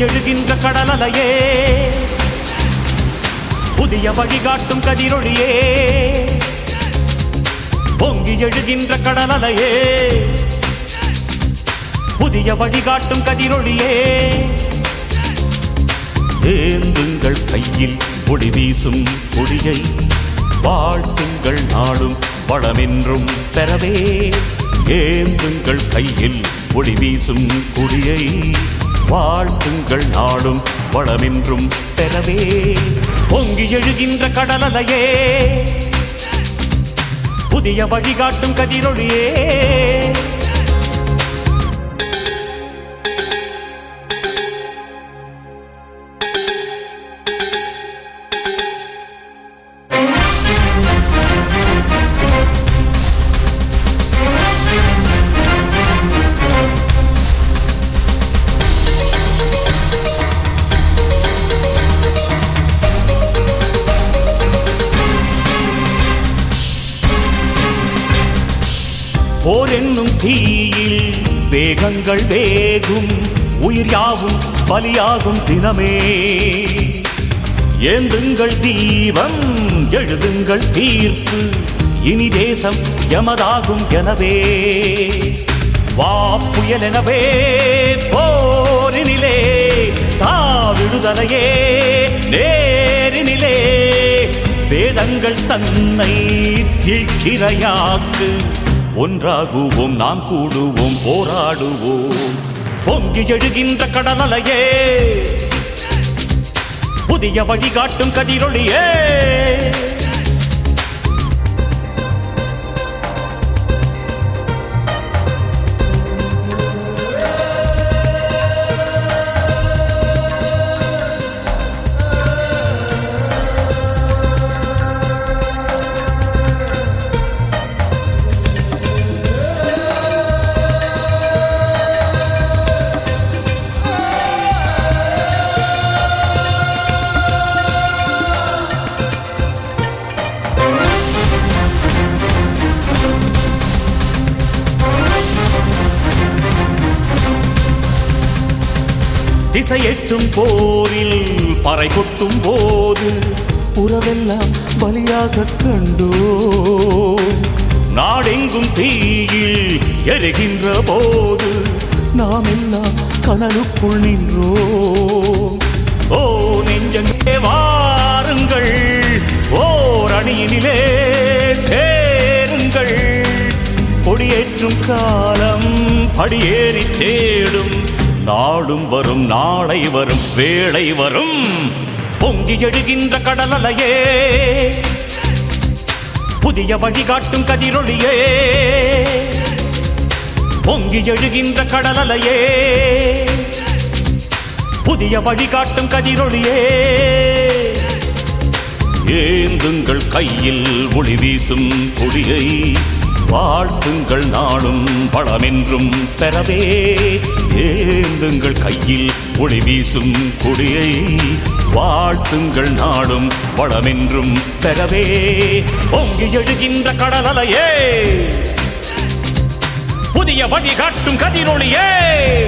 எழுகின்ற கடலலையே புதிய வழிகாட்டும் கதிரொளியே பொங்கி எழுகின்ற கடலலையே புதிய வழிகாட்டும் கதிரொளியே ஏந்துங்கள் கையில் ஒளி வீசும் கொடியை வாழ்த்துங்கள் நாடும் வளமென்றும் பெறவே ஏந்துங்கள் கையில் ஒளி வீசும் கொடியை வாழ்த்துங்கள் நாடும் வளமென்றும் பெறவே பொங்கி எழுகின்ற கடலலையே புதிய வழிகாட்டும் கதிரொளியே போர் என்னும் தீயில் வேகங்கள் வேகும் உயிர் யாவும் பலியாகும் தினமே ஏந்துங்கள் தீபம் எழுதுங்கள் தீர்ப்பு இனி தேசம் எமதாகும் எனவே வா புயல் எனவே போரினிலே தாவிடுதலையே நேரினிலே வேதங்கள் தன்னை தீக்கிரையாக்கு ஒன்றாகுவோம் நாம் கூடுவோம் போராடுவோம் பொங்கி எழுகின்ற கடலலையே புதிய வழிகாட்டும் கதிரொளியே திசையெட்டும் போரில் பறை கொட்டும் போது உறவெல்லாம் பலியாக கண்டோ நாடெங்கும் தீயில் எரிகின்ற போது நாம் எல்லாம் கனலுக்குள் நின்றோம் ஓ நெஞ்சங்கே வாருங்கள் ஓர் அணியினிலே சேருங்கள் கொடியேற்றும் காலம் படியேறி தேடும் நாடும் வரும் நாளை வரும் வேளை வரும் பொங்கி எழுகின்ற கடலலையே புதிய வழிகாட்டும் கதிரொளியே பொங்கி எழுகின்ற கடலலையே புதிய வழிகாட்டும் கதிரொளியே ஏந்துங்கள் கையில் ஒளி வீசும் கொடியை வாழ்த்துங்கள் நாளும் பழமென்றும் பெறவே ஏந்துங்கள் கையில் ஒளி வீசும் கொடியை வாழ்த்துங்கள் நாடும் வளமென்றும் பெறவே பொங்கி எழுகின்ற கடலலையே புதிய வழி காட்டும் கதிரொளியே